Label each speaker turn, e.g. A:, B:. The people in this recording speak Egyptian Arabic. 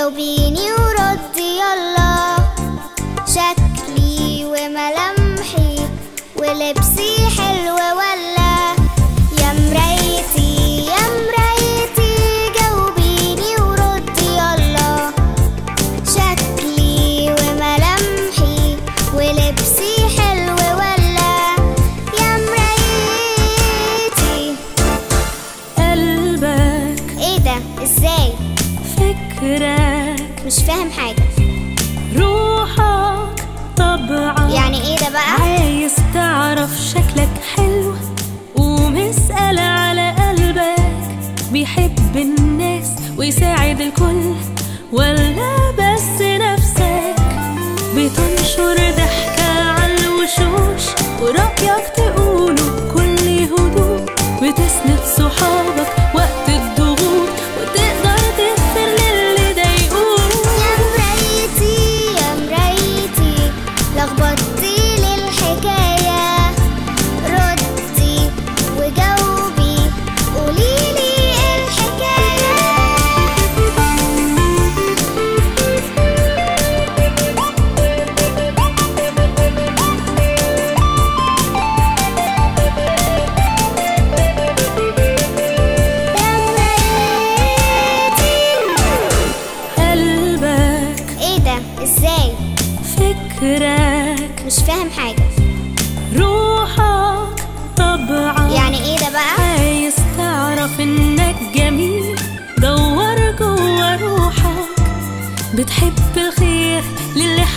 A: جاوبيني وردي يلا شكلي وملامحي ولبسي حلو ولا يا مرايتي يا مرايتي جاوبيني وردي يلا شكلي وملامحي ولبسي حلو ولا يا مرايتي
B: قلبك
A: ايه ده ازاي
B: فكرك
A: مش فاهم حاجة
B: روحك طبعا
A: يعني ايه ده بقى
B: عايز تعرف شكلك حلو ومسأل على قلبك بيحب الناس ويساعد الكل ولا بس نفسك بتنشر ضحكة على الوشوش ورأيك تقوله بكل هدوء بتسند صحابك وقت الضغوط وتقدر تغفر للي ضايقوك
A: يا مرايتي يا مرايتي لخبطتي للحكاية ردي وجاوبي قوليلي ايه الحكاية يا مرايتي
B: قلبك
A: ايه ده ازاي
B: فكرك
A: مش فاهم حاجة
B: روحك طبعا
A: يعني ايه ده بقى
B: عايز تعرف انك جميل دور جوا روحك بتحب الخير للي